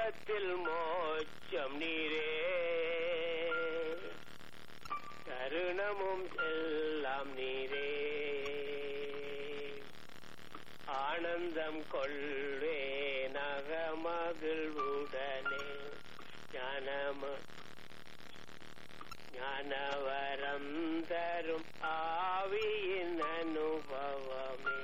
பாவத்தில் மோட்சம் நீரே கருணமும் எல்லாம் நீரே ஆனந்தம் கொள்வே நகமகிழ்வுடனே ஞானம ஞானவரம் தரும் ஆவியின் அனுபவமே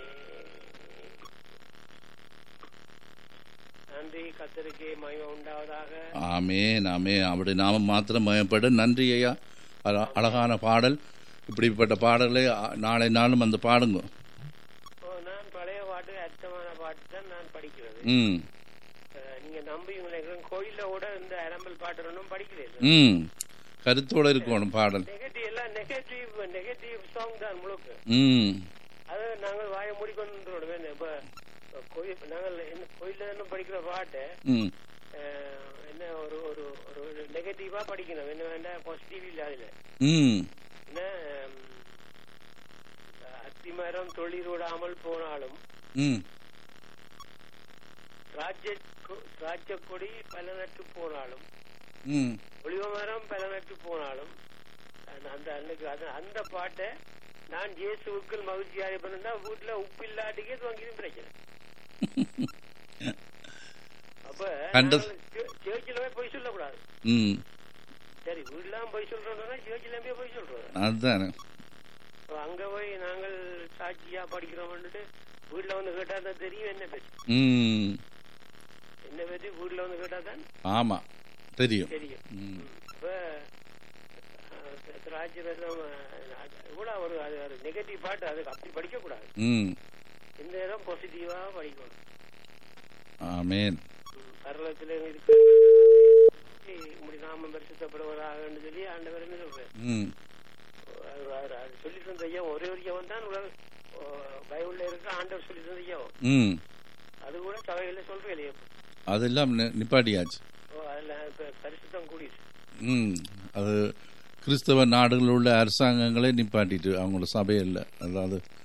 நன்றி கத்தருக்கு மயம் உண்டாவதாக ஆமேன் ஆமேன் அப்படி நாம மாத்திரம் மயப்பட நன்றி ஐயா அழ- அழகான பாடல் இப்படிப்பட்ட பாடலை அ- நாளை நாளும் அந்த பாடுங்க ஓ, நான் பழைய பாட்டு அர்த்தமான பாட்டு தான் நான் படிக்கிறது ம் அஹ், நீங்க நம்புவீங்களே கோயில்ல கூட இந்த அரம்பல் பாட்டு ஒன்றும் படிக்கிறது ம் கருத்தோடு இருக்கணும் பாடல் நெகட்டிவ் எல்லாம் நெகட்டிவ் நெகட்டிவ் சாங் தான் முழுக்க ம் அது நாங்கள் வாயை மூடிக்கொண்டு விடுவேன் இப்ப கோயில் நாங்கள் என்ன கோயில்ல இருந்து படிக்கிற பாட்டு ம் அஹ், என்ன ஒரு ஒரு ஒரு நெகட்டிவா படிக்கணும் என்ன வேண்டாம் பாசிட்டிவ் இல்ல அதுல ம் என்ன ஹம், அத்திமரம் தொழிலூடாமல் போனாலும் ம் ராஜ்ய ராஜ்ய கொடி பல நட்டு போனாலும் ம் ஒளிவ மரம் பல நட்டு போனாலும் அந்த- அந்த அன்னைக்கு அது- அந்த பாட்டை நான் இயேசுவுக்குள் மகிழ்ச்சியாக பண்ணா வீட்டுல உப்பு இல்லாட்டிக்கே வாங்கிடும் பிரச்சனை அப்ப கண்டது. சேர்ச்சில போய் பொய் சொல்லக்கூடாது ம் சரி வீடுலாம் போய் சொல்றோம்னா சேர்ச்சில போய் பொய் சொல்றோம் அதுதானே அப்ப அங்க போய் நாங்கள் சாட்சியா படிக்கிறோம்னுட்டு வீட்டுல வந்து கேட்டா தான் தெரியும் என்ன பற்றி ம் என்ன பற்றி வீட்டுல வந்து கேட்டா தான் ஆமாம் தெரியும் தெரியும் ம் இப்ப ராஜ்யம் இவ்வளவு ஒரு அது ஒரு நெகட்டிவ் பாட்டு அதுக்கு அப்படி படிக்க கூடாது ம் இந்த நேரம் பாசிட்டிவா படிக்கணும் ஆமேன் ம், பரலோகத்துல இருக்கு இப்படி நாம பரிசுத்தப்படுவதாக சொல்லி ஆண்டவர் என்ன சொல்றேன் ம் அது- அது- அது சொல்லி தந்த ஐயா ஒரே ஒரு ஐயாவும் தான் உலக ஓ, பைபிள்ல இருக்க ஆண்டவர் சொல்லி தந்த ஐயாவும் ம் அது கூட சபையில சொல்றேன் இல்லையா அதெல்லாம் நி- நிப்பாட்டியாச்சு ஓ, அதுல இப்ப பரிசுத்தம் கூடிடுச்சு ம் அது கிறிஸ்தவ நாடுகளில் உள்ள அரசாங்கங்களே நிப்பாட்டிட்டு அவங்களோட சபையில் அதாவது